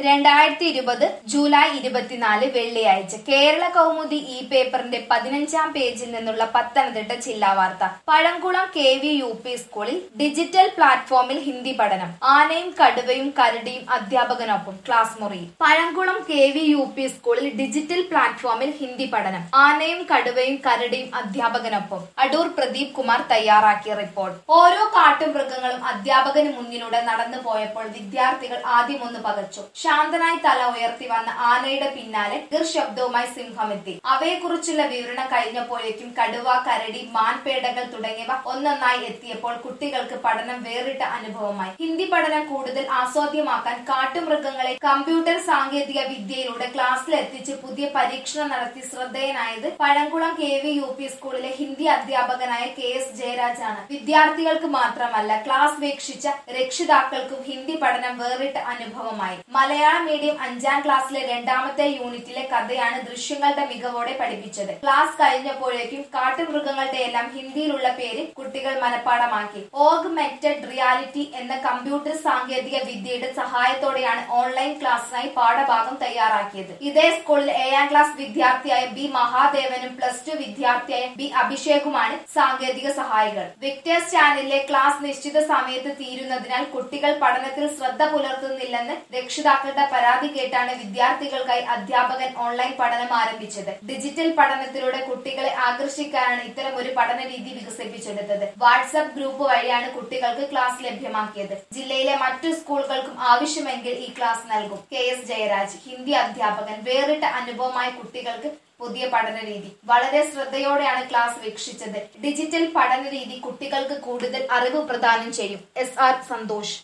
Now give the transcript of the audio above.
രണ്ടായിരത്തി ഇരുപത് ജൂലൈ ഇരുപത്തിനാല് വെള്ളിയാഴ്ച കേരള കൗമുദി ഈ പേപ്പറിന്റെ പതിനഞ്ചാം പേജിൽ നിന്നുള്ള പത്തനംതിട്ട ജില്ലാ വാർത്ത Pazhamkulam K V U P സ്കൂളിൽ ഡിജിറ്റൽ പ്ലാറ്റ്ഫോമിൽ ഹിന്ദി പഠനം ആനയും കടുവയും കരടിയും അധ്യാപകനൊപ്പം ക്ലാസ് മുറിയിൽ Pazhamkulam K V U P സ്കൂളിൽ ഡിജിറ്റൽ പ്ലാറ്റ്ഫോമിൽ ഹിന്ദി പഠനം ആനയും കടുവയും കരടിയും അധ്യാപകനൊപ്പം അടൂർ പ്രദീപ് കുമാർ തയ്യാറാക്കിയ റിപ്പോർട്ട് ഓരോ കാട്ടുമൃഗങ്ങളും അധ്യാപകന് മുന്നിലൂടെ നടന്നു പോയപ്പോൾ വിദ്യാർത്ഥികൾ ആദ്യം ഒന്ന് പകച്ചു ശാന്തനായി തല ഉയർത്തി വന്ന ആനയുടെ പിന്നാലെ ശബ്ദവുമായി സിംഹമെത്തി അവയെക്കുറിച്ചുള്ള വിവരണം കഴിഞ്ഞപ്പോഴേക്കും കടുവ കരടി മാൻപേടകൾ തുടങ്ങിയവ ഒന്നൊന്നായി എത്തിയപ്പോൾ കുട്ടികൾക്ക് പഠനം വേറിട്ട അനുഭവമായി ഹിന്ദി പഠനം കൂടുതൽ ആസ്വാദ്യമാക്കാൻ കാട്ടുമൃഗങ്ങളെ കമ്പ്യൂട്ടർ സാങ്കേതിക വിദ്യയിലൂടെ ക്ലാസ്സിൽ എത്തിച്ച് പുതിയ പരീക്ഷണം നടത്തി ശ്രദ്ധേയനായത് Pazhamkulam K V U P സ്കൂളിലെ ഹിന്ദി അധ്യാപകനായ കെ എസ് ജയരാജ് ആണ് വിദ്യാർത്ഥികൾക്ക് മാത്രമല്ല ക്ലാസ് വീക്ഷിച്ച രക്ഷിതാക്കൾക്കും ഹിന്ദി പഠനം വേറിട്ട അനുഭവമായി മലയാളം മീഡിയം അഞ്ചാം ക്ലാസ്സിലെ രണ്ടാമത്തെ യൂണിറ്റിലെ കഥയാണ് ദൃശ്യങ്ങളുടെ മികവോടെ പഠിപ്പിച്ചത് ക്ലാസ് കഴിഞ്ഞപ്പോഴേക്കും കാട്ടുമൃഗങ്ങളുടെ എല്ലാം ഹിന്ദിയിലുള്ള പേര് കുട്ടികൾ മനഃപ്പാടമാക്കി ഓഗ്മെന്റഡ് റിയാലിറ്റി എന്ന കമ്പ്യൂട്ടർ സാങ്കേതിക വിദ്യയുടെ സഹായത്തോടെയാണ് ഓൺലൈൻ ക്ലാസ്സിനായി പാഠഭാഗം തയ്യാറാക്കിയത് ഇതേ സ്കൂളിൽ ഏഴാം ക്ലാസ് വിദ്യാർത്ഥിയായ ബി മഹാദേവനും പ്ലസ് ടു വിദ്യാർത്ഥിയായ ബി അഭിഷേകുമാണ് സാങ്കേതിക സഹായികൾ വിക്ടേഴ്സ് ചാനലിലെ ക്ലാസ് നിശ്ചിത സമയത്ത് തീരുന്നതിനാൽ കുട്ടികൾ പഠനത്തിൽ ശ്രദ്ധ പുലർത്തുന്നില്ലെന്ന് രക്ഷിതാക്കളുടെ പരാതി കേട്ടാണ് വിദ്യാർത്ഥികൾക്കായി അധ്യാപകൻ ഓൺലൈൻ പഠനം ആരംഭിച്ചത് ഡിജിറ്റൽ പഠനത്തിലൂടെ കുട്ടികളെ ആകർഷിക്കാനാണ് ഇത്തരം ഒരു പഠന രീതി വികസിപ്പിച്ചെടുത്തത് വാട്സ്ആപ്പ് ഗ്രൂപ്പ് വഴിയാണ് കുട്ടികൾക്ക് ക്ലാസ് ലഭ്യമാക്കിയത് ജില്ലയിലെ മറ്റു സ്കൂളുകൾക്കും ആവശ്യമെങ്കിൽ ഈ ക്ലാസ് നൽകും കെ എസ് ജയരാജ് ഹിന്ദി അധ്യാപകൻ വേറിട്ട അനുഭവമായ കുട്ടികൾക്ക് പുതിയ പഠന രീതി വളരെ ശ്രദ്ധയോടെയാണ് ക്ലാസ് വീക്ഷിച്ചത് ഡിജിറ്റൽ പഠന രീതി കുട്ടികൾക്ക് കൂടുതൽ അറിവ് പ്രദാനം ചെയ്യും എസ് ആർ സന്തോഷ്